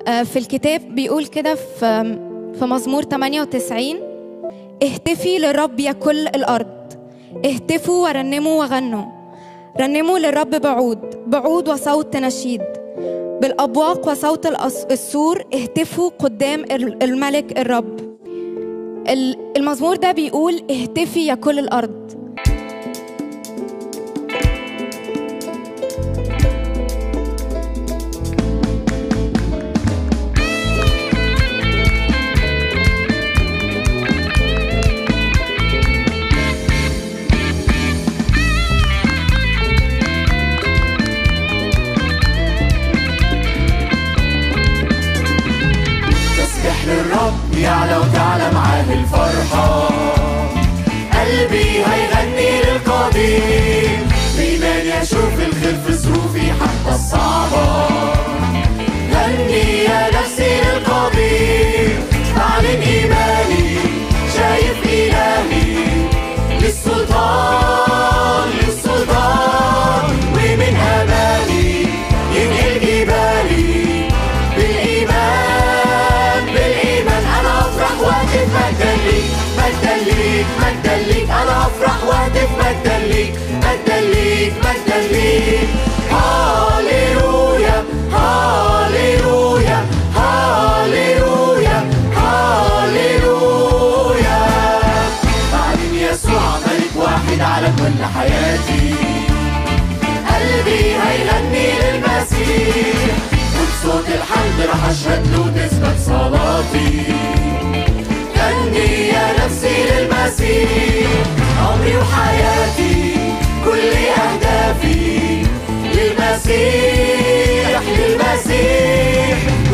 آه، في الكتاب بيقول كده في في مزمور 98 اهتفي للرب يا كل الأرض اهتفوا ورنموا وغنوا رنموا للرب بعود بعود وصوت نشيد بالأبواق وصوت الأس- السور اهتفوا قدام ال- الملك الرب ال- المزمور ده بيقول اهتفي يا كل الأرض تسبح للرب يعلى وتعلى معاه الفرحة قلبي هيغني للقدير بإيمان يشوف الخير في ظروفي حتى الصعبة غني يا نفسي للقدير بعلن إيماني شايف إلهي للسلطان للسلطان ومن أماني ينقل جبالي بالإيمان بالإيمان أنا أفرح وأهتف مجدا ليك مجدا ليك مجدا ليك أنا أفرح وأهتف مجدا ليك مجدا ليك مجدا ليك هاليلويا هاليلويا هاليلويا هاليلويا بعدين يسوع ملك واحد على كل حياتي قلبي هيغني للمسيح وبصوت الحمد رح اشهد له تثبت صلاتي غني يا نفسي للمسيح عمري وحياتي كل اهدافي للمسيح للمسيح